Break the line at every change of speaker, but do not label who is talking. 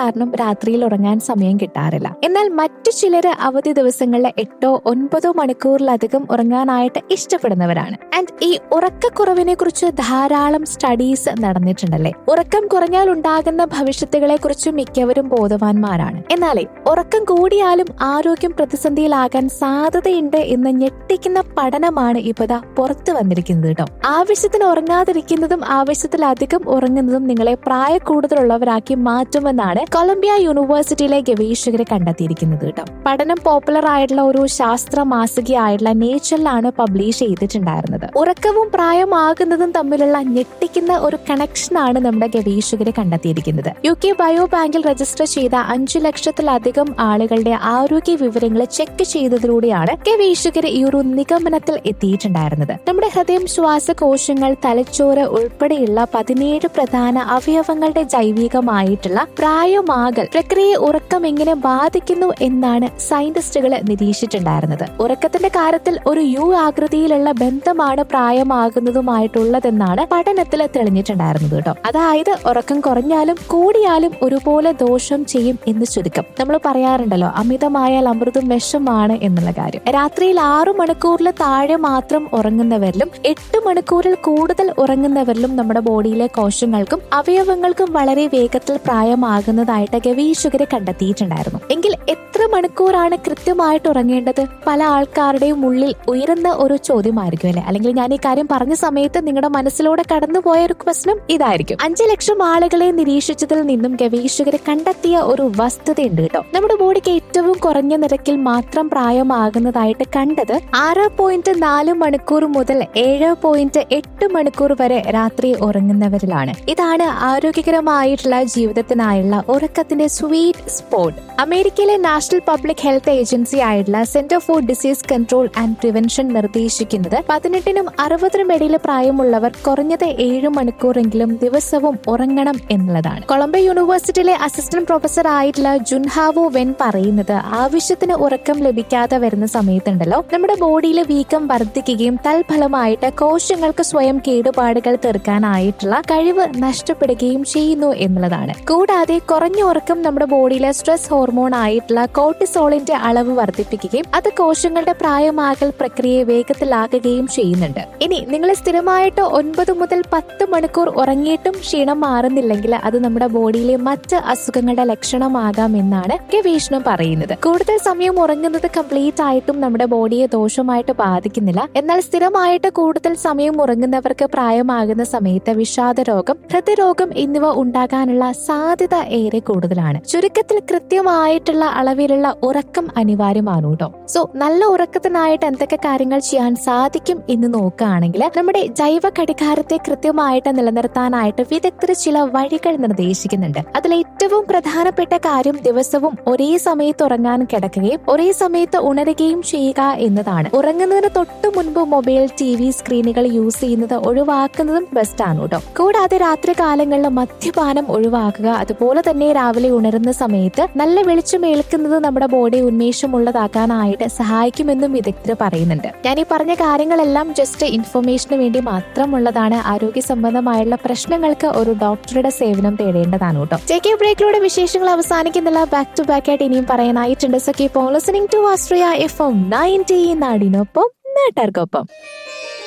കാരണം രാത്രിയിൽ ഉറങ്ങാൻ സമയം കിട്ടാറില്ല എന്നാൽ മറ്റു ചിലര് അവധി ദിവസങ്ങളിൽ എട്ടോ ഒൻപതോ മണിക്കൂറിലധികം ഉറങ്ങാനായിട്ട് ഇഷ്ടപ്പെടുന്നവരാണ് ആൻഡ് ഈ ഉറക്കക്കുറവിനെ കുറിച്ച് ധാരാളം സ്റ്റഡീസ് നടന്നിട്ടുണ്ടല്ലേ ഉറക്കം കുറഞ്ഞാൽ ഉണ്ടാകുന്ന ഭവിഷ്യത്തുകളെ കുറിച്ച് മിക്കവരും ബോധവാന്മാരാണ് എന്നാലേ ഉറക്കം കൂടിയാലും ആരോഗ്യം പ്രതിസന്ധിയിലാകാൻ സാധ്യതയുണ്ട് എന്ന് ഞെട്ടിക്കുന്ന പഠനമാണ് ഇപ്പതാ പുറത്തു വന്നിരിക്കുന്നത് കേട്ടോ ആവശ്യത്തിന് ഉറങ്ങാതിരിക്കുന്നതും ആവശ്യത്തിലധികം ഉറങ്ങുന്നതും നിങ്ങളെ പ്രായ കൂടുതലുള്ളവരാക്കി മാറ്റുമെന്നാണ് കൊളംബിയ യൂണിവേഴ്സിറ്റിയിലെ ഗവേഷകരെ കണ്ടെത്തിയിരിക്കുന്നത് കേട്ടോ പഠനം പോപ്പുലർ ആയിട്ടുള്ള ഒരു ശാസ്ത്ര മാസികയായിട്ടുള്ള നേച്ചറിലാണ് പബ്ലിഷ് ചെയ്തിട്ടുണ്ടായിരുന്നത് ഉറക്കവും പ്രായമാകുന്നതും തമ്മിലുള്ള ഞെട്ടിക്കുന്ന ഒരു കണക്ഷനാണ് നമ്മുടെ ഗവേഷകരെ കണ്ടെത്തിയിരിക്കുന്നത് യു കെ ബയോ ബാങ്കിൽ രജിസ്റ്റർ ചെയ്ത അഞ്ചു ലക്ഷത്തിലധികം ആളുകളുടെ ആരോഗ്യ വിവരങ്ങൾ ചെക്ക് ചെയ്തതിലൂടെയാണ് ഗവേഷകർ ഈ ഒരു നിഗമനത്തിൽ എത്തിയിട്ടുണ്ടായിരുന്നത് നമ്മുടെ ഹൃദയം ശ്വാസകോശങ്ങൾ തലച്ചോറ് ഉൾപ്പെടെയുള്ള പതിനേഴ് പ്രധാന അവയവങ്ങളുടെ ജൈവികമായിട്ടുള്ള പ്രായമാകൽ പ്രക്രിയയെ ഉറക്കം എങ്ങനെ ബാധിക്കുന്നു എന്നാണ് സയന്റിസ്റ്റുകൾ നിരീക്ഷിച്ചിട്ടുണ്ടായിരുന്നത് ഉറക്കത്തിന്റെ കാര്യത്തിൽ ഒരു യു ആകൃതിയിലുള്ള ബന്ധമാണ് പ്രായമാകുന്നതുമായിട്ടുള്ളതെന്നാണ് പഠനത്തിൽ തെളിഞ്ഞിട്ടുണ്ടായിരുന്നത് കേട്ടോ അതായത് ഉറക്കം കുറഞ്ഞാലും കൂടിയാലും ഒരുപോലെ ദോഷം ചെയ്യും എന്ന് ചുരുക്കം നമ്മൾ പറയാറുണ്ടല്ലോ അമിതമായാൽ അമൃതും വിഷമാണ് എന്നുള്ള കാര്യം രാത്രിയിൽ ആറു മണിക്കൂറിൽ താഴെ മാത്രം ഉറങ്ങുന്നവരിലും എട്ട് മണിക്കൂറിൽ കൂടുതൽ ഉറങ്ങുന്നവരിലും നമ്മുടെ ബോഡിയിലെ കോശങ്ങൾക്കും അവയവങ്ങൾക്കും വളരെ വേഗത്തിൽ പ്രായമാകുന്നതായിട്ട് ഗവേഷകരെ കണ്ടെത്തിയിട്ടുണ്ടായിരുന്നു എങ്കിൽ എത്ര മണിക്കൂറാണ് കൃത്യമായിട്ട് ഉറങ്ങേണ്ടത് പല ആൾക്കാരുടെയും ഉള്ളിൽ ഉയരുന്ന ഒരു ചോദ്യമായിരിക്കും അല്ലെ അല്ലെങ്കിൽ ഞാൻ ഈ കാര്യം പറഞ്ഞ സമയത്ത് നിങ്ങളുടെ മനസ്സിലൂടെ കടന്നുപോയ ഒരു പ്രശ്നം ഇതായിരിക്കും അഞ്ചു ലക്ഷം ആളുകളെ നിരീക്ഷിച്ചതിൽ നിന്നും ഗവേഷകരെ കണ്ടെത്തിയ ഒരു വസ്തുതയുണ്ട് കേട്ടോ നമ്മുടെ ബോഡിക്ക് ഏറ്റവും കുറഞ്ഞ നിരക്കിൽ മാത്രം പ്രായമാകുന്നതായിട്ട് കണ്ടത് ആറ് പോയിന്റ് നാല് മണിക്കൂർ മുതൽ ഏഴ് പോയിന്റ് എട്ട് മണിക്കൂർ വരെ രാത്രി ഉറങ്ങുന്നവരിലാണ് ഇതാണ് ആരോഗ്യകരമായിട്ടുള്ള ജീവിതത്തിനായുള്ള ഉറക്കത്തിന്റെ സ്വീറ്റ് സ്പോട്ട് അമേരിക്കയിലെ നാഷണൽ പബ്ലിക് ഹെൽത്ത് ഏജൻസി ആയിട്ടുള്ള centre for disease control and prevention നിർദ്ദേശിക്കുന്നത് പതിനെട്ടിനും അറുപതിനും ഇടയിൽ പ്രായമുള്ളവർ കുറഞ്ഞത് ഏഴ് മണിക്കൂറെങ്കിലും ദിവസവും ഉറങ്ങണം എന്നുള്ളതാണ് കൊളംബിയ യൂണിവേഴ്സിറ്റിയിലെ അസിസ്റ്റന്റ് പ്രൊഫസർ ആയിട്ടുള്ള ജുൻഹാവോ വെൻ പറയുന്നത് ആവശ്യത്തിന് ഉറക്കം ലഭിക്കാതെ വരുന്ന സമയത്തുണ്ടല്ലോ നമ്മുടെ ബോഡിയിൽ വീക്കം വർദ്ധിക്കുകയും തൽഫലമായിട്ട് കോശങ്ങൾക്ക് സ്വയം കേടുപാടുകൾ തീർക്കാനായിട്ടുള്ള കഴിവ് നഷ്ടപ്പെടുകയും ചെയ്യുന്നു എന്നുള്ളതാണ് കൂടാതെ കുറഞ്ഞ ഉറക്കം നമ്മുടെ ബോഡിയിലെ സ്ട്രെസ് ഹോർമോൺ ആയിട്ടുള്ള കോർട്ടിസോളിന്റെ അളവ് വർദ്ധിപ്പിക്കുകയും അത് കോശങ്ങളുടെ പ്രായമാകൽ പ്രക്രിയയെ വേഗത്തിലാക്കുകയും ചെയ്യുന്നുണ്ട് ഇനി നിങ്ങൾ സ്ഥിരമായിട്ട് ഒൻപത് മുതൽ പത്ത് മണിക്കൂർ ഉറങ്ങിയിട്ടും ക്ഷീണം മാറുന്നില്ലെങ്കിൽ അത് നമ്മുടെ ബോഡിയിലെ മറ്റ് അസുഖങ്ങളുടെ ലക്ഷണമാകാം എന്നാണ് ഗവേഷണം പറയുന്നത് കൂടുതൽ സമയം ഉറങ്ങുന്നത് കംപ്ലീറ്റ് ആയിട്ടും നമ്മുടെ ബോഡിയെ ദോഷമായിട്ട് ബാധിക്കുന്നില്ല എന്നാൽ സ്ഥിരമായിട്ട് കൂടുതൽ സമയം ഉറങ്ങുന്നവർക്ക് പ്രായമാകുന്ന സമയത്ത് വിഷാദ രോഗം ഹൃദയരോഗം എന്നിവ ഉണ്ടാകാനുള്ള സാധ്യത ഏറെ കൂടുതലാണ് ചുരുക്കത്തിൽ കൃത്യമായിട്ടുള്ള അളവിലുള്ള ഉറക്കം അനിവാര്യമാണ് കേട്ടോ സോ നല്ല ഉറക്കത്തിനായിട്ട് എന്തൊക്കെ കാര്യങ്ങൾ ചെയ്യാൻ സാധിക്കും എന്ന് നോക്കുകയാണെങ്കിൽ നമ്മുടെ ജൈവ ഘടികാരത്തെ കൃത്യമായിട്ട് നിലനിർത്താനായിട്ട് വിദഗ്ധർ ചില വഴികൾ നിർദ്ദേശിക്കുന്നുണ്ട് അതിൽ ഏറ്റവും പ്രധാനപ്പെട്ട കാര്യം ദിവസവും ഒരേ സമയത്ത് ഉറങ്ങാൻ കിടക്കുകയും ഒരേ സമയത്ത് ഉണരുകയും ചെയ്യുക എന്നതാണ് ഉറങ്ങുന്നതിന് തൊട്ടു മുൻപ് മൊബൈൽ ടി വി സ്ക്രീനുകൾ യൂസ് ചെയ്യുന്നത് ഒഴിവാക്കുന്നതും ബെസ്റ്റ് ആണ് കേട്ടോ കൂടാതെ രാത്രി കാലങ്ങളിൽ മദ്യപാനം ഒഴിവാക്കുക അതുപോലെ തന്നെ രാവിലെ ഉണരുന്ന സമയത്ത് നല്ല വെളിച്ചം ഏൽക്കുന്നത് നമ്മുടെ ബോഡി ഉന്മേഷമുള്ളതാക്കാനായിട്ട് സഹായിക്കുമെന്നും വിദഗ്ധർ പറയുന്നുണ്ട് ഞാൻ ഈ പറഞ്ഞ കാര്യങ്ങളെല്ലാം ജസ്റ്റ് ഇൻഫർമേഷന് വേണ്ടി മാത്രമുള്ളതാണ് ആരോഗ്യ സംബന്ധമായുള്ള പ്രശ്നങ്ങൾക്ക് ഒരു ഡോക്ടറുടെ സേവനം തേടേണ്ടതാണ് കേട്ടോ ജെ ബ്രേക്കിലൂടെ വിശേഷങ്ങൾ അവസാനിക്കുന്നില്ല ബാക്ക് ടു ബാക്ക് ആയിട്ട് ഇനിയും പറയാനായിട്ടുണ്ട് so keep on listening to ആസ്ട്രിയ എഫ് എം നയൻറ്റി നാടിനൊപ്പം നാട്ടാർക്കൊപ്പം